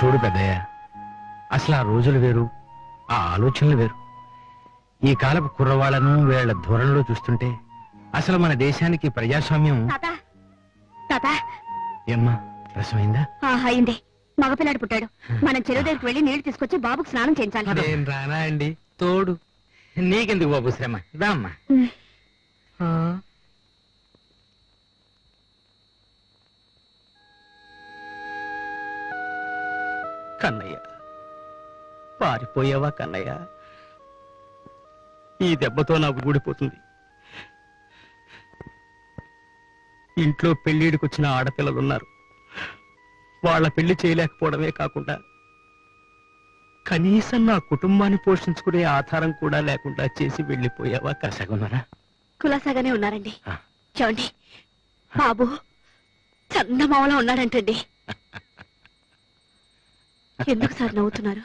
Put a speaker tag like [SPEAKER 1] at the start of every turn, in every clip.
[SPEAKER 1] చూడు పెద్దయ్య అసలు ఆ రోజులు వేరు ఆ ఆలోచనలు వేరు ఈ కాలపు కుర్రవాళ్లను వీళ్ళ ధోరణిలో చూస్తుంటే అసలు మన దేశానికి ప్రజాస్వామ్యం
[SPEAKER 2] తాత తాత
[SPEAKER 1] ఏమ్మా రసమైందా
[SPEAKER 2] ఆ, అయింది మగపిల్లాడు పుట్టాడు మనం చెరువు దగ్గరికి వెళ్ళి నీళ్లు తీసుకొచ్చి బాబుకు స్నానం చేయించాలి
[SPEAKER 1] నేను రానా అండి తోడు నీకెందుకు బాబు శ్రమ దామ్మా
[SPEAKER 2] ఉమ్.
[SPEAKER 3] కన్నయ్య పారిపోయావా కన్నయ్య ఈ దెబ్బతో నాకు ఊడిపోతుంది ఇంట్లో పెళ్లిడికి వచ్చిన ఆడపిల్లలున్నారు వాళ్ళ పెళ్లి చేయలేకపోవడమే కాకుండా కనీసం నా కుటుంబాన్ని పోషించుకునే ఆధారం కూడా లేకుండా చేసి వెళ్ళిపోయావా
[SPEAKER 1] కసగున్నారా
[SPEAKER 2] కులాసాగానే ఉన్నారండి
[SPEAKER 1] ఆ.
[SPEAKER 2] చూడండి బాబు చందమామలా ఉన్నాడంటండి ఎందుకు సార్ నవ్వుతున్నారు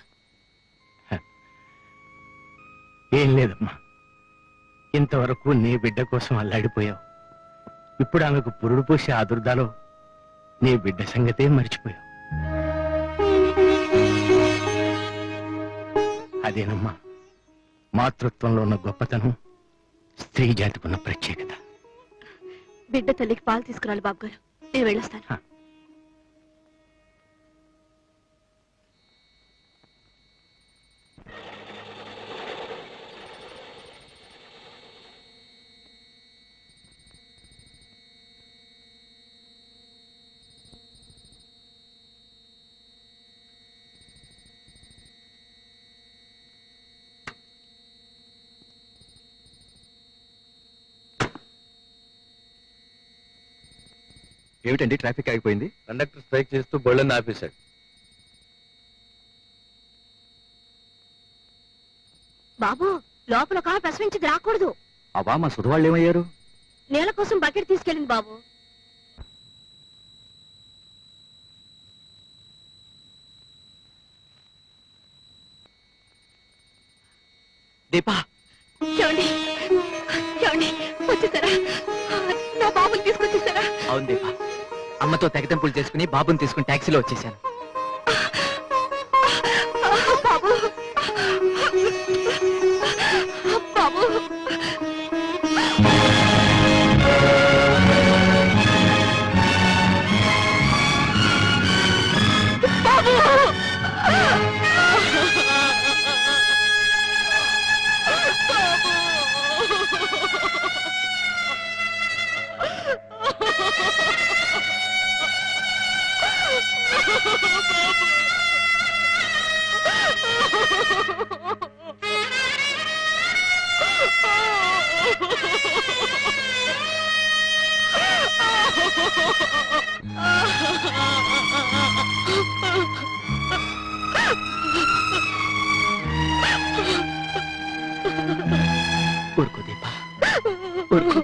[SPEAKER 1] ఏం లేదమ్మా ఇంతవరకు నీ బిడ్డ కోసం అల్లాడిపోయావు ఇప్పుడు ఆమెకు పురుడు పోసే ఆదుర్దాలో నీ బిడ్డ సంగతే మర్చిపోయావు అదేనమ్మా మాతృత్వంలో ఉన్న గొప్పతనం స్త్రీ జాతికి ఉన్న ప్రత్యేకత
[SPEAKER 2] బిడ్డ తల్లికి పాలు తీసుకురాలి బాబు గారు నేను వెళ్ళొస్తాను
[SPEAKER 1] ఆ.
[SPEAKER 4] ఏమిటండి ట్రాఫిక్ ఆగిపోయింది
[SPEAKER 5] కండక్టర్ స్ట్రైక్ చేస్తూ బళ్ళని ఆపేశాడు
[SPEAKER 2] బాబు లోపల ఒక ఆమె ప్రసవించింది రాకూడదు
[SPEAKER 4] అవా మా సుధవాళ్ళు ఏమయ్యారు
[SPEAKER 2] నేల కోసం బకెట్ తీసుకెళ్ళింది బాబు
[SPEAKER 3] దీపా
[SPEAKER 2] చూడండి చూడండి వచ్చేసారా నా బాబుని తీసుకొచ్చేసారా
[SPEAKER 3] అవును దీపా అమ్మతో తెగతెంపులు చేసుకుని బాబుని తీసుకుని టాక్సీలో వచ్చేసాను
[SPEAKER 2] బాబు బాబు
[SPEAKER 3] ఊరుకో దీపా ఊరుకో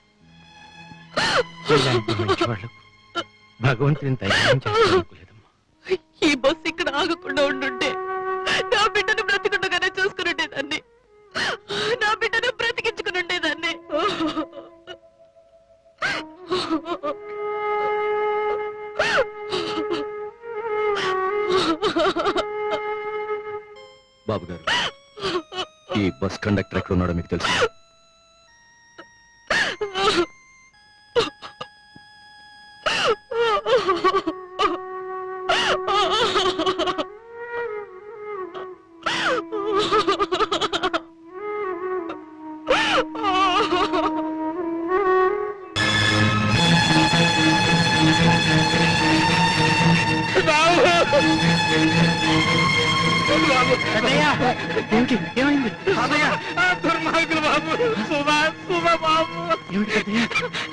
[SPEAKER 1] ఇలాంటి మంచివాళ్ళు భగవంతుని దయ్యం చేస్తానుకోలేదమ్మా
[SPEAKER 2] ఈ బస్సు ఇక్కడ ఆగకుండా ఉండుంటే నా బిడ్డను బ్రతికుండగానే చూసుకునుండేదాన్ని నా బిడ్డను బ్రతికించుకునుండేదాన్ని
[SPEAKER 4] బాబు గారు ఈ బస్ కండక్టర్ ఎక్కడ ఉన్నాడో మీకు తెలుసు
[SPEAKER 1] పెద్దయ్య ఏమిటి ఏమైంది
[SPEAKER 5] దుర్మార్గులు బాబు సుమా సుమా బాబు
[SPEAKER 1] ఏమిటి పెద్దయ్య